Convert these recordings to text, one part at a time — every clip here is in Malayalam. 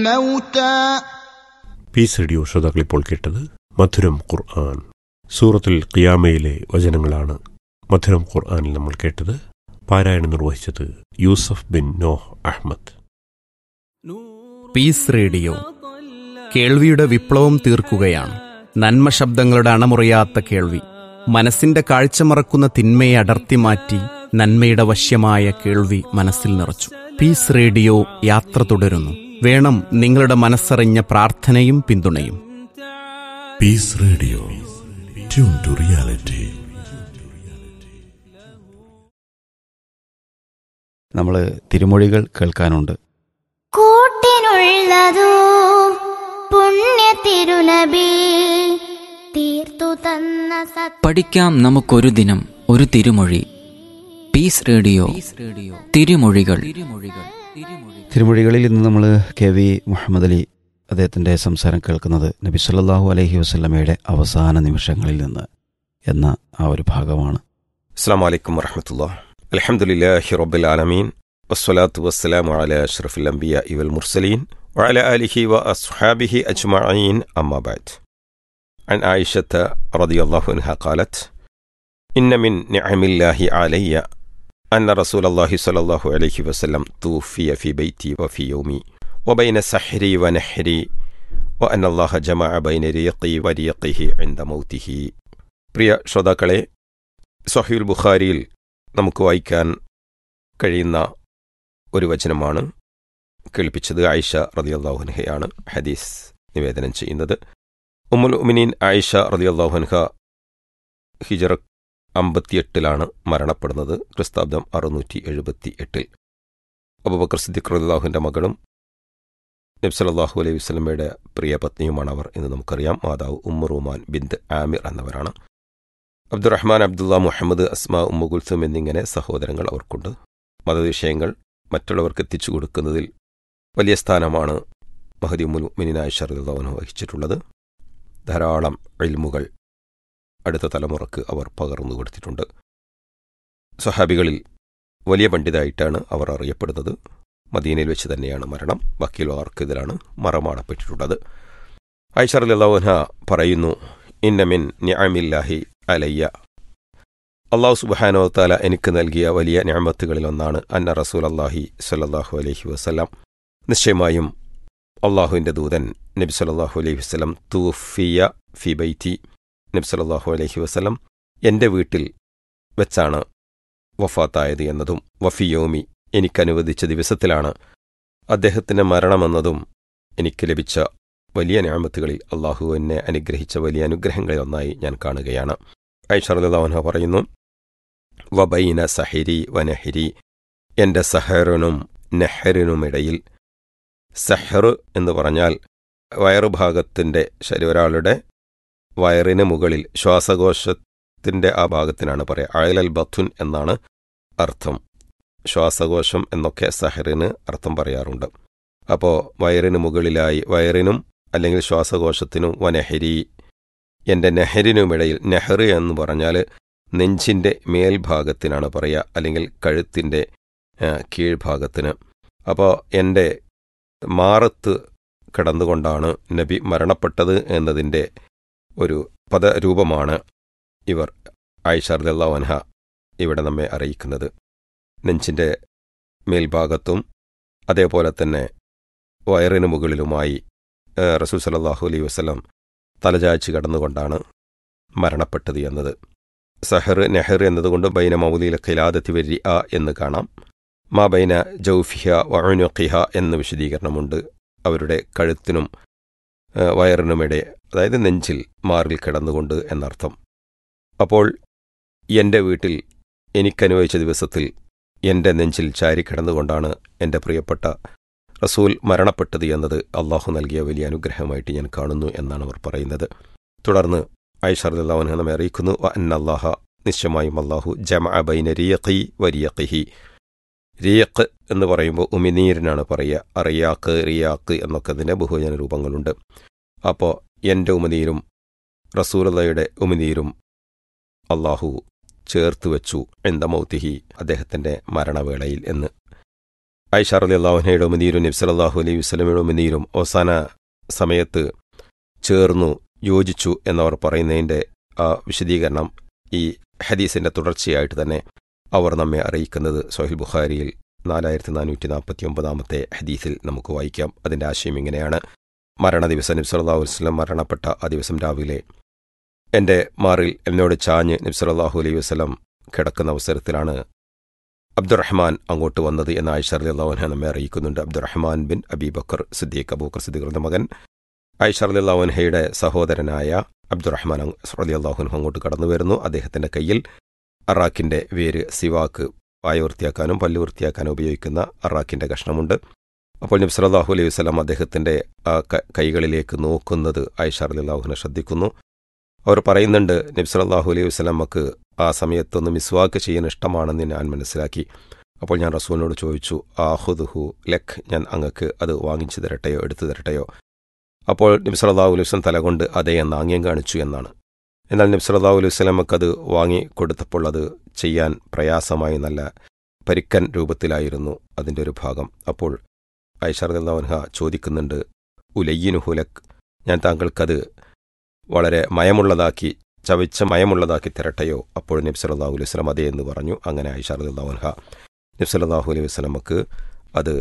موتى പീസ് റേഡിയോ ശ്രോതാക്കൾ ഇപ്പോൾ കേട്ടത് മധുരം ഖുർആൻ സൂറത്തുൽ ഖിയാമയിലെ വചനങ്ങളാണ് മധുരം ഖുർആനിൽ നമ്മൾ കേട്ടത് പാരായണം നിർവഹിച്ചത് യൂസഫ് ബിൻ നോഹ് അഹമ്മദ് പീസ് റേഡിയോ കേൾവിയുടെ വിപ്ലവം തീർക്കുകയാണ് നന്മ ശബ്ദങ്ങളുടെ അണമുറിയാത്ത കേൾവി മനസ്സിന്റെ കാഴ്ച മറക്കുന്ന തിന്മയെ അടർത്തി മാറ്റി നന്മയുടെ വശ്യമായ കേൾവി മനസ്സിൽ നിറച്ചു പീസ് റേഡിയോ യാത്ര തുടരുന്നു വേണം നിങ്ങളുടെ മനസ്സറിഞ്ഞ പ്രാർത്ഥനയും പിന്തുണയും Peace Radio. Tune to reality. നമ്മൾ തിരുമൊഴികൾ കേൾക്കാനുണ്ട് കൂട്ടിനുള്ളതോ പുണ്യ തിരുനബി തീർത്തു തന്ന സത് പഠിക്കാം നമുക്കൊരു ദിനം ഒരു തിരുമൊഴി പീസ് റേഡിയോ തിരുമൊഴികൾ തിരുമൊഴികളിൽ ഇന്ന് നമ്മൾ കെ വി മുഹമ്മദ് അലി അദ്ദേഹത്തിൻ്റെ സംസാരം കേൾക്കുന്നത് നബി സല്ലല്ലാഹു അലൈഹി വസല്ലമയുടെ അവസാന നിമിഷങ്ങളിൽ നിന്ന് എന്ന ആ ഒരു ഭാഗമാണ് അസ്സാം വലൈക്കും വറഹമത്തുള്ള അലഹമുല്ലാഹി റബ്ബിൽ ആലമീൻ വസ്സലാത്തു വസ്സലാമു അല അഷ്റഫുൽ അംബിയ ഇവൽ മുർസലീൻ وعلى آله وأصحابه أجمعين أما بعد عن عائشة رضي الله عنها قالت إن من نعم الله علي أن رسول الله صلى الله عليه وسلم توفي في بيتي وفي يومي وبين سحري ونحري وأن الله جمع بين ريقي وريقه عند موته പ്രിയ ശ്രോതാക്കളെ സഹീൽ ബുഖാരിയിൽ നമുക്ക് വായിക്കാൻ കഴിയുന്ന ഒരു വചനമാണ് കേൾപ്പിച്ചത് ആയിഷ റതിയല്ലാഹുൻഹയാണ് ഹദീസ് നിവേദനം ചെയ്യുന്നത് ഉമ്മുൽ ഉമിനീൻ ആയിഷ റതിയല്ലാഹുൻഹ ഹിജറ അമ്പത്തിയെട്ടിലാണ് മരണപ്പെടുന്നത് ക്രിസ്താബ്ദം അറുന്നൂറ്റി എഴുപത്തി എട്ടിൽ അബുബക്കർ സിദ്ദിഖ് റദിയാഹുവിൻ്റെ മകളും നബ്സലല്ലാഹു അലൈഹി വസ്ലമയുടെ പ്രിയ പത്നിയുമാണ് അവർ എന്ന് നമുക്കറിയാം മാതാവ് ഉമ്മുറുമാൻ ബിന്ദ് ആമിർ എന്നവരാണ് അബ്ദുറഹ്മാൻ അബ്ദുള്ള മുഹമ്മദ് അസ്മ ഉമ്മ കുൽസും എന്നിങ്ങനെ സഹോദരങ്ങൾ അവർക്കുണ്ട് മതവിഷയങ്ങൾ മറ്റുള്ളവർക്ക് എത്തിച്ചു കൊടുക്കുന്നതിൽ വലിയ സ്ഥാനമാണ് മഹദി ഉമ്മുൽ മിനിനായ ഷറുദ്ദാവന് വഹിച്ചിട്ടുള്ളത് ധാരാളം എൽമുകൾ അടുത്ത തലമുറക്ക് അവർ പകർന്നു കൊടുത്തിട്ടുണ്ട് സ്വഹാബികളിൽ വലിയ പണ്ഡിതായിട്ടാണ് അവർ അറിയപ്പെടുന്നത് മദീനയിൽ വെച്ച് തന്നെയാണ് മരണം ബാക്കിയുള്ളവർക്ക് ഇതിലാണ് മറമാടപ്പെട്ടിട്ടുള്ളത് ഐഷർ അല്ലാഹുഹ പറയുന്നു ഇന്നമിൻ ന്യാമില്ലാഹി അലയ്യ അള്ളാഹു സുബാനോ താല എനിക്ക് നൽകിയ വലിയ ഞാമത്തുകളിലൊന്നാണ് അന്ന റസൂൽ അള്ളാഹി സല്ലാഹു അലൈഹി വസ്ലാം നിശ്ചയമായും അള്ളാഹുവിൻ്റെ ദൂതൻ നബി സല്ലാഹു അലൈഹി വസ്ലം തൂഫിയ ഫി ബൈറ്റി നബി സല്ലാഹു അലൈഹി വസ്ലം എൻ്റെ വീട്ടിൽ വെച്ചാണ് വഫാത്തായത് എന്നതും വഫിയോമി എനിക്കനുവദിച്ച ദിവസത്തിലാണ് അദ്ദേഹത്തിൻ്റെ മരണമെന്നതും എനിക്ക് ലഭിച്ച വലിയ ഞാമത്തുകളിൽ അള്ളാഹു എന്നെ അനുഗ്രഹിച്ച വലിയ അനുഗ്രഹങ്ങളിൽ ഒന്നായി ഞാൻ കാണുകയാണ് ഐഷർദാവൻഹ പറയുന്നു വബൈന സഹിരി വനഹിരി എൻ്റെ സഹറിനും നെഹറിനുമിടയിൽ സഹർ എന്ന് പറഞ്ഞാൽ വയറുഭാഗത്തിൻ്റെ ശരി ഒരാളുടെ വയറിന് മുകളിൽ ശ്വാസകോശത്തിൻ്റെ ആ ഭാഗത്തിനാണ് പറയുക അയലൽ ബത്തുൻ എന്നാണ് അർത്ഥം ശ്വാസകോശം എന്നൊക്കെ സഹറിന് അർത്ഥം പറയാറുണ്ട് അപ്പോൾ വയറിന് മുകളിലായി വയറിനും അല്ലെങ്കിൽ ശ്വാസകോശത്തിനും വനഹരി എൻ്റെ നെഹറിനുമിടയിൽ നെഹ്റ് എന്ന് പറഞ്ഞാൽ നെഞ്ചിൻ്റെ മേൽഭാഗത്തിനാണ് പറയുക അല്ലെങ്കിൽ കഴുത്തിൻ്റെ കീഴ്ഭാഗത്തിന് അപ്പോൾ എൻ്റെ മാറത്ത് കിടന്നുകൊണ്ടാണ് നബി മരണപ്പെട്ടത് എന്നതിൻ്റെ ഒരു പദരൂപമാണ് ഇവർ ആയിഷർദല്ല വൻഹ ഇവിടെ നമ്മെ അറിയിക്കുന്നത് നെഞ്ചിൻ്റെ മേൽഭാഗത്തും അതേപോലെ തന്നെ വയറിന് മുകളിലുമായി റസൂൽ സലാഹു അലൈഹി വസ്ലം തലചായ്ച്ച് കടന്നുകൊണ്ടാണ് മരണപ്പെട്ടത് എന്നത് സഹർ നെഹർ എന്നതുകൊണ്ട് ബൈന മൗലിയിലെ ഖിലാദത്തി വരി അ എന്ന് കാണാം മാ ബൈന ജൗഫിഹ വഅനുഖിഹ എന്ന് വിശദീകരണമുണ്ട് അവരുടെ കഴുത്തിനും വയറിനുമിടെ അതായത് നെഞ്ചിൽ മാറിൽ കിടന്നുകൊണ്ട് എന്നർത്ഥം അപ്പോൾ എൻ്റെ വീട്ടിൽ എനിക്കനുവദിച്ച ദിവസത്തിൽ എൻ്റെ നെഞ്ചിൽ ചാരി കിടന്നുകൊണ്ടാണ് എൻ്റെ പ്രിയപ്പെട്ട റസൂൽ മരണപ്പെട്ടത് എന്നത് അള്ളാഹു നൽകിയ വലിയ അനുഗ്രഹമായിട്ട് ഞാൻ കാണുന്നു എന്നാണ് അവർ പറയുന്നത് തുടർന്ന് ഐഷർദാവൻഹ നമ്മെ അറിയിക്കുന്നു അന്നല്ലാഹ നിശ്ചയമായും അള്ളാഹു ജമ ബൈന റിയഖി വരിയഖിഹി റിയഖ് എന്ന് പറയുമ്പോൾ ഉമിനീരിനാണ് പറയുക അറിയാക്ക് റിയാക്ക് എന്നൊക്കെ അതിൻ്റെ ബഹുജന രൂപങ്ങളുണ്ട് അപ്പോൾ എൻ്റെ ഉമിനീരും റസൂലയുടെ ഉമിനീരും അള്ളാഹു ചേർത്ത് വെച്ചു എന്ത മൗത്തിഹി അദ്ദേഹത്തിൻ്റെ മരണവേളയിൽ എന്ന് ഐഷ അലി അള്ളാഹുനയുടെ ഉമനീരും നബ്സലാഹു അലൈഹി വസ്ലമയുടെ ഉമനീരും അവസാന സമയത്ത് ചേർന്നു യോജിച്ചു എന്നവർ പറയുന്നതിൻ്റെ ആ വിശദീകരണം ഈ ഹദീസിൻ്റെ തുടർച്ചയായിട്ട് തന്നെ അവർ നമ്മെ അറിയിക്കുന്നത് സൊഹിൽ ബുഖാരിയിൽ നാലായിരത്തി നാനൂറ്റി നാൽപ്പത്തി ഒമ്പതാമത്തെ ഹദീസിൽ നമുക്ക് വായിക്കാം അതിൻ്റെ ആശയം ഇങ്ങനെയാണ് മരണ ദിവസം നബ്സലാഹു വസ്ലം മരണപ്പെട്ട ആ ദിവസം രാവിലെ എൻ്റെ മാറിൽ എന്നോട് ചാഞ്ഞ് നബ്സലാഹു അലൈഹി വസ്ലം കിടക്കുന്ന അവസരത്തിലാണ് അബ്ദുറഹ്മാൻ അങ്ങോട്ട് വന്നത് എന്ന് ആയിഷ അലി അള്ളാഹുന നമ്മെ അറിയിക്കുന്നുണ്ട് അബ്ദുറഹ്മാൻ ബിൻ അബി ബക്കർ സിദ്ദീഖ് അബൂക്കർ സിദ്ദീഖിന്റെ മകൻ ആയിഷ അലി അള്ളാഹുൻഹയുടെ സഹോദരനായ അബ്ദുറഹ്മാൻ അലി അള്ളാഹുൻ അങ്ങോട്ട് കടന്നു വരുന്നു അദ്ദേഹത്തിന്റെ കയ്യിൽ അറാഖിന്റെ വേര് സിവാക്ക് വായ വൃത്തിയാക്കാനും പല്ല് വൃത്തിയാക്കാനും ഉപയോഗിക്കുന്ന അറാഖിന്റെ കഷ്ണമുണ്ട് അപ്പോൾ നബി സല്ലല്ലാഹു അലൈഹി വസല്ലം അദ്ദേഹത്തിന്റെ ആ ക- കൈകളിലേക്ക് നോക്കുന്നത് ആയിഷ അലി അള്ളാഹുനെ ശ്രദ്ധിക്കുന്നു അവർ പറയുന്നുണ്ട് നബി സല്ലല്ലാഹു അലൈഹി വസല്ലമക്ക് ആ സമയത്തൊന്ന് മിസ്വാക്ക് ചെയ്യാൻ ഇഷ്ടമാണെന്ന് ഞാൻ മനസ്സിലാക്കി അപ്പോൾ ഞാൻ റസൂലിനോട് ചോദിച്ചു ആഹുദുഹു ലഖ് ഞാൻ അങ്ങക്ക് അത് വാങ്ങിച്ചു തരട്ടെയോ എടുത്തു തരട്ടെയോ അപ്പോൾ നബി സല്ലല്ലാഹു അലൈഹി വസല്ലം തലകൊണ്ട് അതേ എന്ന് ആംഗ്യം കാണിച്ചു എന്നാണ് എന്നാൽ നബി സല്ലല്ലാഹു അലൈഹി വസല്ലമക്ക് അത് വാങ്ങി കൊടുത്തപ്പോൾ അത് ചെയ്യാൻ പ്രയാസമായി നല്ല പരിക്കൻ രൂപത്തിലായിരുന്നു അതിൻ്റെ ഒരു ഭാഗം അപ്പോൾ ഐഷർദാവൻഹ ചോദിക്കുന്നുണ്ട് ഉലയ്യിനുഹു ലഖ് ഞാൻ താങ്കൾക്കത് വളരെ മയമുള്ളതാക്കി ചവച്ച മയമുള്ളതാക്കി തരട്ടെയോ അപ്പോൾ നബി സല്ലല്ലാഹു അലൈഹി വസല്ലം അതേ എന്ന് പറഞ്ഞു അങ്ങനെ ഐഷ റളിയല്ലാഹു അൻഹ നബി സല്ലല്ലാഹു അലൈഹി വസല്ലമക്ക് അത്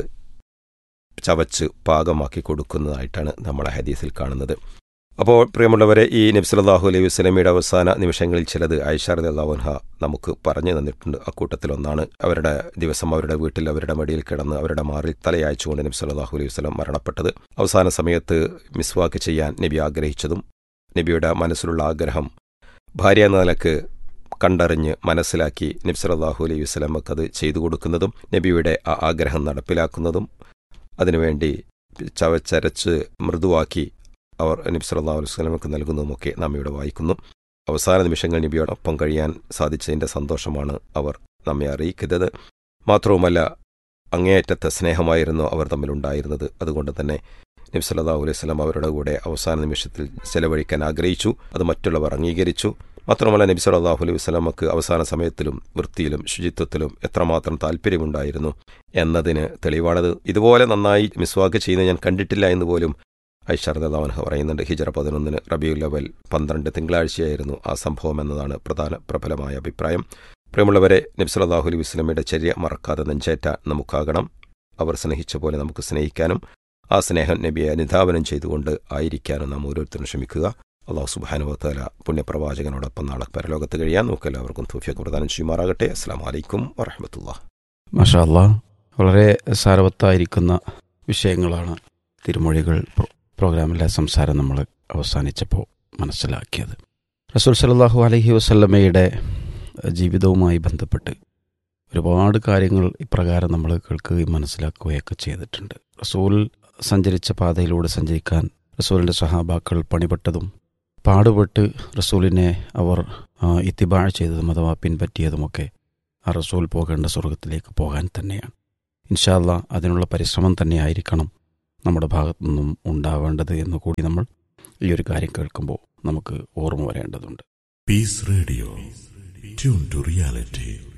ചവച്ച് പാകമാക്കി കൊടുക്കുന്നതായിട്ടാണ് നമ്മൾ ആ ഹദീസിൽ കാണുന്നത് അപ്പോൾ പ്രിയമുള്ളവരെ ഈ നബി സല്ലല്ലാഹു അലൈഹി വസല്ലമയുടെ അവസാന നിമിഷങ്ങളിൽ ചിലത് ഐഷ റളിയല്ലാഹു അൻഹ നമുക്ക് പറഞ്ഞു തന്നിട്ടുണ്ട് അക്കൂട്ടത്തിലൊന്നാണ് അവരുടെ ദിവസം അവരുടെ വീട്ടിൽ അവരുടെ മടിയിൽ കിടന്ന് അവരുടെ മാറിൽ തലയാഴ്ചകൊണ്ട് നബി സല്ലല്ലാഹു അലൈഹി വസല്ലം മരണപ്പെട്ടത് അവസാന സമയത്ത് മിസ്വാക്ക് ചെയ്യാൻ നബി ആഗ്രഹിച്ചതും നബിയുടെ മനസ്സിലുള്ള ആഗ്രഹം ഭാര്യ എന്ന നിലക്ക് കണ്ടറിഞ്ഞ് മനസ്സിലാക്കി നബി സല്ലല്ലാഹു അലൈഹി വസല്ലമക്ക് അത് ചെയ്തു കൊടുക്കുന്നതും നബിയുടെ ആ ആഗ്രഹം നടപ്പിലാക്കുന്നതും അതിനുവേണ്ടി ചവച്ചരച്ച് മൃദുവാക്കി അവർ നബി സല്ലല്ലാഹു അലൈഹി വസല്ലമക്ക് നൽകുന്നതുമൊക്കെ നാം ഇവിടെ വായിക്കുന്നു അവസാന നിമിഷങ്ങൾ നബിയോടൊപ്പം കഴിയാൻ സാധിച്ചതിൻ്റെ സന്തോഷമാണ് അവർ നമ്മെ അറിയിക്കുന്നത് മാത്രവുമല്ല അങ്ങേയറ്റത്തെ സ്നേഹമായിരുന്നു അവർ തമ്മിലുണ്ടായിരുന്നത് അതുകൊണ്ട് തന്നെ നബി സല്ലല്ലാഹു അലൈഹി വസല്ലം അവരുടെ കൂടെ അവസാന നിമിഷത്തിൽ ചെലവഴിക്കാൻ ആഗ്രഹിച്ചു അത് മറ്റുള്ളവർ അംഗീകരിച്ചു മാത്രമല്ല നബി സല്ലല്ലാഹു അലൈഹി വസല്ലമക്ക് അവസാന സമയത്തിലും വൃത്തിയിലും ശുചിത്വത്തിലും എത്രമാത്രം താല്പര്യമുണ്ടായിരുന്നു എന്നതിന് തെളിവാണത് ഇതുപോലെ നന്നായി മിസ്വാക്ക് ചെയ്യുന്ന ഞാൻ കണ്ടിട്ടില്ല എന്ന് പോലും ഐഷർദാവൻഹ പറയുന്നുണ്ട് ഹിജറ പതിനൊന്നിന് റബിയുൽ അവൽ പന്ത്രണ്ട് തിങ്കളാഴ്ചയായിരുന്നു ആ സംഭവം എന്നതാണ് പ്രധാന പ്രബലമായ അഭിപ്രായം പ്രിയമുള്ളവരെ നബി സല്ലല്ലാഹു അലൈഹി വസല്ലമയുടെ ചര്യ മറക്കാതെ നെഞ്ചേറ്റ നമുക്കാകണം അവർ സ്നേഹിച്ച പോലെ നമുക്ക് സ്നേഹിക്കാനും ആ സ്നേഹം നബിയെ അനുധാവനം ചെയ്തുകൊണ്ട് ആയിരിക്കാനും നാം ഓരോരുത്തരും ശ്രമിക്കുക അള്ളാഹു സുബാനുവത്താല പുണ്യപ്രവാചകനോടൊപ്പം നാളെ പരലോകത്ത് കഴിയാൻ നമുക്ക് എല്ലാവർക്കും തൂഫിയൊക്കെ പ്രദാനം ചെയ്യുമാറാകട്ടെ അസ്സാം വലൈക്കും വറഹമത്തുള്ള മാഷാ അല്ലാ വളരെ സാരവത്തായിരിക്കുന്ന വിഷയങ്ങളാണ് തിരുമൊഴികൾ പ്രോ- പ്രോഗ്രാമിലെ സംസാരം നമ്മൾ അവസാനിച്ചപ്പോൾ മനസ്സിലാക്കിയത് റസൂൽ സല്ലല്ലാഹു അലൈഹി വസല്ലമയുടെ ജീവിതവുമായി ബന്ധപ്പെട്ട് ഒരുപാട് കാര്യങ്ങൾ ഇപ്രകാരം നമ്മൾ കേൾക്കുകയും മനസ്സിലാക്കുകയൊക്കെ ചെയ്തിട്ടുണ്ട് റസൂൽ സഞ്ചരിച്ച പാതയിലൂടെ സഞ്ചരിക്കാൻ റസൂലിൻ്റെ സഹാബാക്കൾ പണിപ്പെട്ടതും പാടുപെട്ട് റസൂലിനെ അവർ ആ, ഇത്തിബാഴ ചെയ്തതും അഥവാ പിൻപറ്റിയതുമൊക്കെ ആ റസൂൽ പോകേണ്ട സ്വർഗത്തിലേക്ക് പോകാൻ തന്നെയാണ് ഇൻഷാല്ല അതിനുള്ള പരിശ്രമം തന്നെയായിരിക്കണം നമ്മുടെ ഭാഗത്തു നിന്നും ഉണ്ടാവേണ്ടത് എന്ന് കൂടി നമ്മൾ ഈ ഒരു കാര്യം കേൾക്കുമ്പോൾ നമുക്ക് ഓർമ്മ വരേണ്ടതുണ്ട് Peace Radio. Tune to reality.